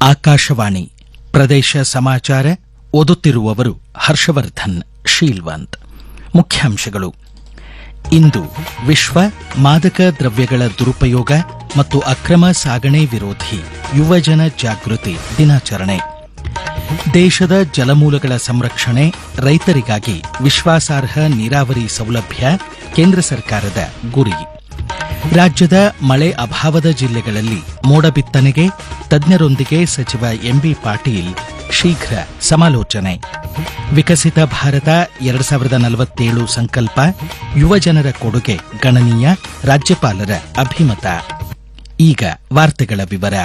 ಆಕಾಶವಾಣಿ ಪ್ರದೇಶ ಸಮಾಚಾರ ಓದುತ್ತಿರುವವರು ಹರ್ಷವರ್ಧನ್ ಶೀಲ್ವಂತ್ ಮುಖ್ಯಾಂಶಗಳು ಇಂದು ವಿಶ್ವ ಮಾದಕ ದ್ರವ್ಯಗಳ ದುರುಪಯೋಗ ಮತ್ತು ಅಕ್ರಮ ಸಾಗಣೆ ವಿರೋಧಿ ಯುವಜನ ಜಾಗೃತಿ ದಿನಾಚರಣೆ ದೇಶದ ಜಲಮೂಲಗಳ ಸಂರಕ್ಷಣೆ ರೈತರಿಗಾಗಿ ವಿಶ್ವಾಸಾರ್ಹ ನೀರಾವರಿ ಸೌಲಭ್ಯ ಕೇಂದ್ರ ಸರ್ಕಾರದ ಗುರಿ ರಾಜ್ಯದ ಮಳೆ ಅಭಾವದ ಜಿಲ್ಲೆಗಳಲ್ಲಿ ಮೋಡ ಬಿತ್ತನೆಗೆ ತಜ್ಞರೊಂದಿಗೆ ಸಚಿವ ಎಂಬಿ ಪಾಟೀಲ್ ಶೀಘ್ರ ಸಮಾಲೋಚನೆ ವಿಕಸಿತ ಭಾರತ ಎರಡು ಸಾವಿರದ ನಲವತ್ತೇಳು ಸಂಕಲ್ಪ ಯುವಜನರ ಕೊಡುಗೆ ಗಣನೀಯ ರಾಜ್ಯಪಾಲರ ಅಭಿಮತ ಈಗ ವಾರ್ತೆಗಳ ವಿವರ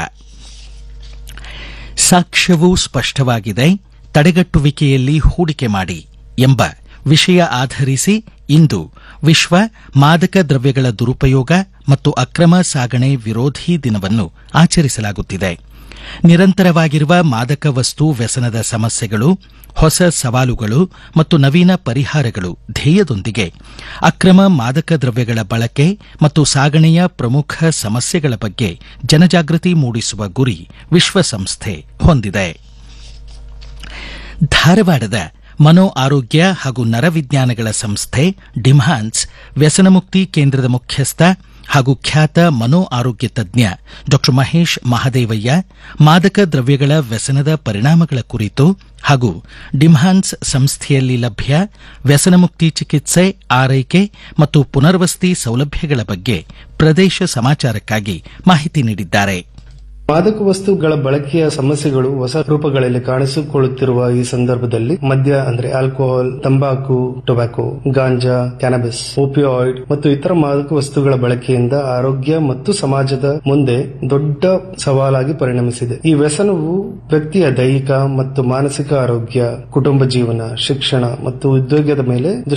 ಸಾಕ್ಷ್ಯವೂ ಸ್ಪಷ್ಟವಾಗಿದೆ ತಡೆಗಟ್ಟುವಿಕೆಯಲ್ಲಿ ಹೂಡಿಕೆ ಮಾಡಿ ಎಂಬ ವಿಷಯ ಆಧರಿಸಿ ಇಂದು ವಿಶ್ವ ಮಾದಕ ದ್ರವ್ಯಗಳ ದುರುಪಯೋಗ ಮತ್ತು ಅಕ್ರಮ ಸಾಗಣೆ ವಿರೋಧಿ ದಿನವನ್ನು ಆಚರಿಸಲಾಗುತ್ತಿದೆ ನಿರಂತರವಾಗಿರುವ ಮಾದಕ ವಸ್ತು ವ್ಯಸನದ ಸಮಸ್ಯೆಗಳು ಹೊಸ ಸವಾಲುಗಳು ಮತ್ತು ನವೀನ ಪರಿಹಾರಗಳು ಧ್ಯೇಯದೊಂದಿಗೆ ಅಕ್ರಮ ಮಾದಕ ದ್ರವ್ಯಗಳ ಬಳಕೆ ಮತ್ತು ಸಾಗಣೆಯ ಪ್ರಮುಖ ಸಮಸ್ಯೆಗಳ ಬಗ್ಗೆ ಜನಜಾಗೃತಿ ಮೂಡಿಸುವ ಗುರಿ ವಿಶ್ವಸಂಸ್ಥೆ ಹೊಂದಿದೆ ಧಾರವಾಡದ ಮನೋ ಆರೋಗ್ಯ ಹಾಗೂ ನರವಿಜ್ಞಾನಗಳ ಸಂಸ್ಥೆ ಡಿಮ್ಹಾನ್ಸ್ ವ್ಯಸನಮುಕ್ತಿ ಕೇಂದ್ರದ ಮುಖ್ಯಸ್ಥ ಹಾಗೂ ಖ್ಯಾತ ಮನೋ ಆರೋಗ್ಯ ತಜ್ಞ ಡಾ ಮಹೇಶ್ ಮಹದೇವಯ್ಯ ಮಾದಕ ದ್ರವ್ಯಗಳ ವ್ಯಸನದ ಪರಿಣಾಮಗಳ ಕುರಿತು ಹಾಗೂ ಡಿಮ್ಹಾನ್ಸ್ ಸಂಸ್ಥೆಯಲ್ಲಿ ಲಭ್ಯ ವ್ಯಸನಮುಕ್ತಿ ಚಿಕಿತ್ಸೆ ಆರೈಕೆ ಮತ್ತು ಪುನರ್ವಸತಿ ಸೌಲಭ್ಯಗಳ ಬಗ್ಗೆ ಪ್ರದೇಶ ಸಮಾಚಾರಕ್ಕಾಗಿ ಮಾಹಿತಿ ನೀಡಿದ್ದಾರೆ ಮಾದಕ ವಸ್ತುಗಳ ಬಳಕೆಯ ಸಮಸ್ಯೆಗಳು ಹೊಸ ರೂಪಗಳಲ್ಲಿ ಕಾಣಿಸಿಕೊಳ್ಳುತ್ತಿರುವ ಈ ಸಂದರ್ಭದಲ್ಲಿ ಮದ್ಯ ಅಂದ್ರೆ ಆಲ್ಕೋಹಾಲ್ ತಂಬಾಕು ಟೊಬ್ಯಾಕೊ ಗಾಂಜಾ ಕ್ಯಾನಬಿಸ್ ಓಪಿಯಾಯ್ಡ್ ಮತ್ತು ಇತರ ಮಾದಕ ವಸ್ತುಗಳ ಬಳಕೆಯಿಂದ ಆರೋಗ್ಯ ಮತ್ತು ಸಮಾಜದ ಮುಂದೆ ದೊಡ್ಡ ಸವಾಲಾಗಿ ಪರಿಣಮಿಸಿದೆ ಈ ವ್ಯಸನವು ವ್ಯಕ್ತಿಯ ದೈಹಿಕ ಮತ್ತು ಮಾನಸಿಕ ಆರೋಗ್ಯ ಕುಟುಂಬ ಜೀವನ ಶಿಕ್ಷಣ ಮತ್ತು ಉದ್ಯೋಗದ ಮೇಲೆ